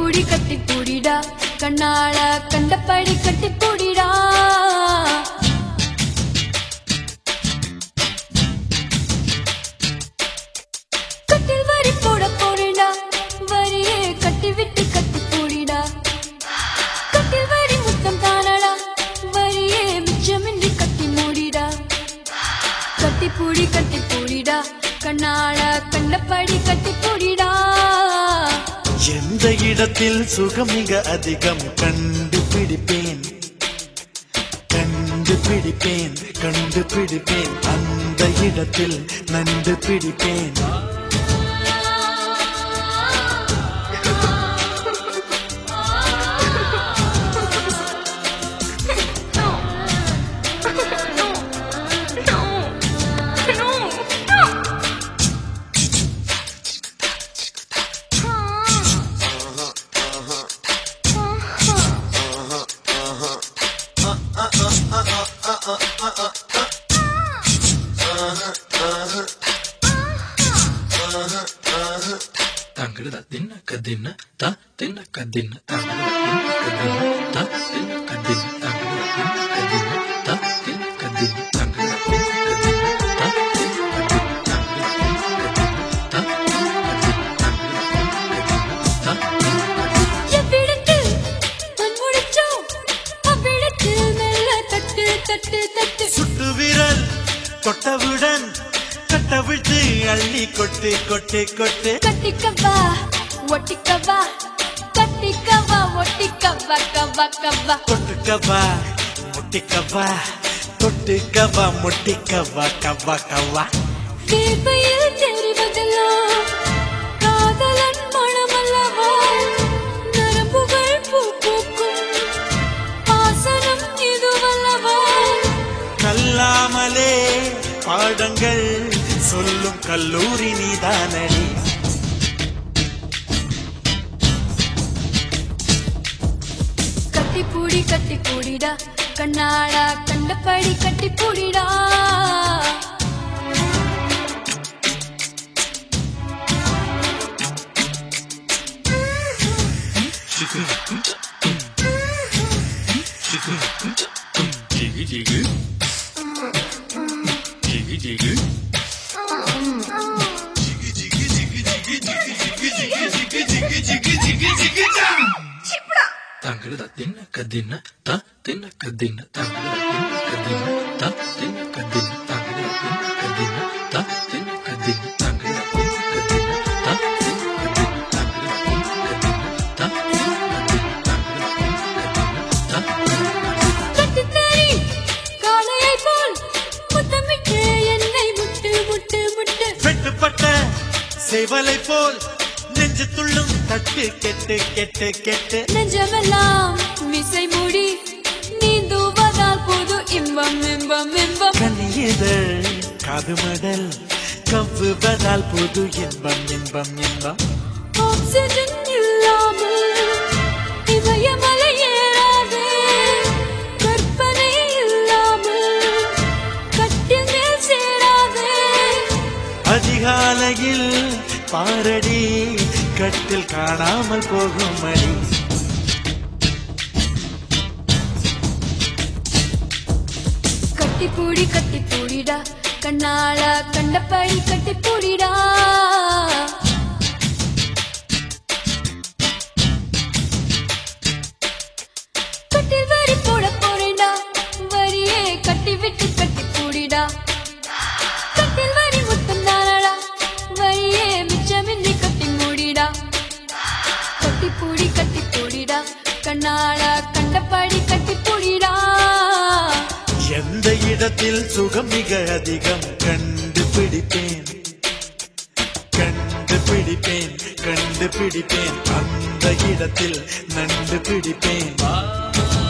பூடி கட்டி பூடிடா கண்ணால கண்டபடி கட்டி பூடிடா கட்டில் வரி போட போறேடா வரியே கட்டி விட்டு கட்டி பூடிடா கட்டில் வரி முத்தம் தானடா வரியே மிச்சமின்றி கட்டி மூடிடா கட்டி பூடி கட்டி பூடிடா கண்ணால கண்டபடி கட்டி பூடிடா எந்த இடத்தில் சுகம் மிக அதிகம் கண்டுபிடிப்பேன் கண்டுபிடிப்பேன் கண்டுபிடிப்பேன் அந்த இடத்தில் நண்டு பிடிப்பேன் தங்கட தின்ன கதின்ன த தின்ன கதின்ன தங்கட தின்ன கதின்ன த தின்ன கதின்ன தங்கட தின்ன கதின்ன த தின்ன கதின்ன தங்கட தின்ன கதின்ன த தின்ன கதின்ன தங்கட தின்ன கதின்ன த தின்ன கதின்ன எவ்விடத்தில் கண்முழிச்சோம், அவ்விடத்தில் மெல்ல தட்டு தட்டு தட்டு சுட்டு விரல் தொட்டவுடன் கட்டவிழ்த்து அள்ளி கொட்டு கொட்டு கொட்டு கட்டிக்கவா ஒட்டிக்கவா கட்டிக்கவா ஒட்டிக்கவா கவா கவா கொட்டுக்கவா முட்டிக்கவா தொட்டுக்கவா முட்டிக்கவா கவா கவா தேவையில் தெரிவதெல்லாம் காதலன் மனமல்லவா நரம்புகள் பூ பூக்கும் ஆசனம் இதுவல்லவா கல்லாமலே பாடங்கள் சொல்லும் கல்லூரி நீதானடி கட்டி பூடி கட்டி பூடிடா கண்ணாடா கண்டபடி கட்டி பூடிடா ஜிகு ஜிகு ஜிகு ஜிகு தங்கட தின்ன கதின்ன த தின்ன கதின்ன தங்கட தின்ன கதின்ன த தின்ன கதின்ன தங்கட தின்ன கதின்ன த தின்ன கதின்ன தங்கட தின்ன கதின்ன த தின்ன கதின்ன தங்கட தின்ன கதின்ன த தின்ன கதின்ன தங்கட தின்ன கதின்ன த கட்டித்தறி காளையை போல் முத்தமிட்டு என்னை முட்டு முட்டு முட்டு வெட்டுப்பட்ட சேவலை போல் நெஞ்சு துள்ளும் தட்டு கெட்டு கெட்டு கெட்டு நெஞ்சமெல்லாம் மிசை மூடி நீந்துவதால் போது இன்பம் இன்பம் இன்பம் கனியதழ் காதுமடல் கவ்வுவதால் புது இன்பம் இன்பம் இன்பம் ஆக்சிஜன் இல்லாமல் இமயமலை ஏறாது கற்பனை இல்லாமல் கட்டில் மேல் சேராது அதிகாலையில் பாரடி கட்டில் காணாமல் போகும் அடி கட்டி பூடி கட்டி பூடிடா கண்ணால கண்டபடி கட்டி பூடிடா கட்டில் வரி போட போறேன்டா வரியே கட்டி விட்டு கட்டி பூடிடா கட்டில் வரி முத்தம் தானடா வரியே மிச்சமின்றி கட்டி மூடிடா கட்டி பூடி கட்டி பூடிடா கண்ணால கண்டபடி கட்டி பூடிடா எந்த இடத்தில் சுகம் மிக அதிகம் கண்டுபிடிப்பேன் கண்டுபிடிப்பேன் கண்டுபிடிப்பேன் அந்த இடத்தில் நண்டு பிடிப்பேன்